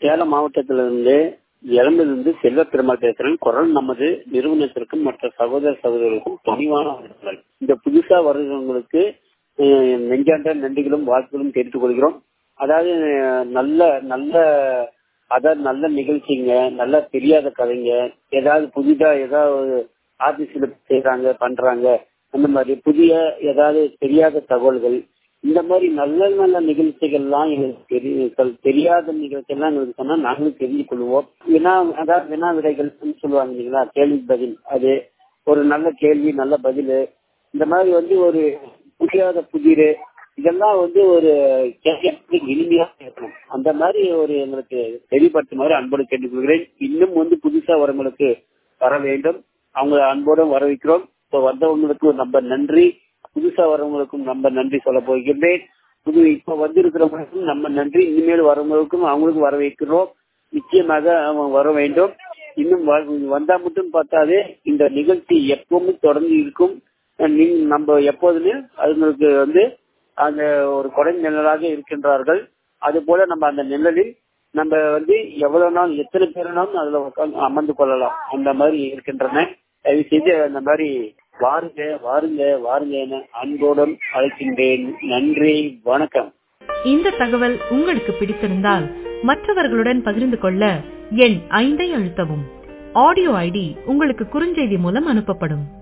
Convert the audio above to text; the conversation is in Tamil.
சேலம் மாவட்டத்திலிருந்து இருந்து செல்வ பெருமாள் பேசுறேன் குரல் நமது நிறுவனத்திற்கும் மற்ற சகோதர சகோதரர்களுக்கும் பணிவான வணக்கங்கள் இந்த புதுசா வருகிறவங்களுக்கு அஹ், நெஞ்சார்ந்த நன்றிகளும் வாழ்த்துகளும் தெரிவித்துக் கொள்கிறோம் அதாவது அஹ், நல்ல நல்ல அதாவது நல்ல நிகழ்ச்சிங்க நல்ல தெரியாத கதைங்க ஏதாவது புதிதா ஏதாவது ஆபீஸ்ல செய்யறாங்க பண்றாங்க அந்த மாதிரி புதிய ஏதாவது தெரியாத தகவல்கள் இந்த மாதிரி நல்ல நல்ல நிகழ்ச்சிகள்லாம் எங்களுக்கு தெரிய தெரியாத நிகழ்ச்சிகள்லாம் எங்களுக்கு சொன்னா நாங்களும் தெரிஞ்சு கொள்வோம் வினா அதாவது வினா விடைகள் சொல்லுவாங்க இல்லைங்களா கேள்வி பதில் அது ஒரு நல்ல கேள்வி நல்ல பதில் இந்த மாதிரி வந்து ஒரு புரியாத புதிர் இதெல்லாம் வந்து ஒரு கேட்கறதுக்கு இனிமையா இருக்கணும் அந்த மாதிரி ஒரு எங்களுக்கு தெளிவுபடுத்துமாறு அன்போடு கேட்டுக்கொள்கிறேன் இன்னும் வந்து புதுசா வரவங்களுக்கு வர வேண்டும் அவங்க அன்போடு வர வைக்கிறோம் இப்போ வந்தவங்களுக்கு ரொம்ப நன்றி புதுசா வரவங்களுக்கும் ரொம்ப நன்றி சொல்ல போகின்றேன் புது இப்ப வந்திருக்கிறவங்களுக்கும் நம்ம நன்றி இனிமேல் வரவங்களுக்கும் அவங்களுக்கும் வர வைக்கிறோம் நிச்சயமாக அவங்க வர வேண்டும் இன்னும் வ- வந்தா மட்டும் பார்த்தாலே இந்த நிகழ்ச்சி எப்பவுமே தொடர்ந்து இருக்கும் நீங்க நம்ம எப்போதுமே அதுங்களுக்கு வந்து அந்த ஒரு கொடை நிழலாக இருக்கின்றார்கள் அது போல நம்ம அந்த நிழலில் நம்ம வந்து எவ்வளவு நாள் எத்தனை பேருனாலும் அதுல உட்கார்ந்து அமர்ந்து கொள்ளலாம் அந்த மாதிரி இருக்கின்றன தயவு செய்து அந்த மாதிரி வாருங்க வாருங்க வாருங்க என அன்போடும் அழைக்கின்றேன் நன்றி வணக்கம் இந்த தகவல் உங்களுக்கு பிடித்திருந்தால் மற்றவர்களுடன் பகிர்ந்து கொள்ள எண் ஐந்தை அழுத்தவும் ஆடியோ ஐடி உங்களுக்கு குறுஞ்செய்தி மூலம் அனுப்பப்படும்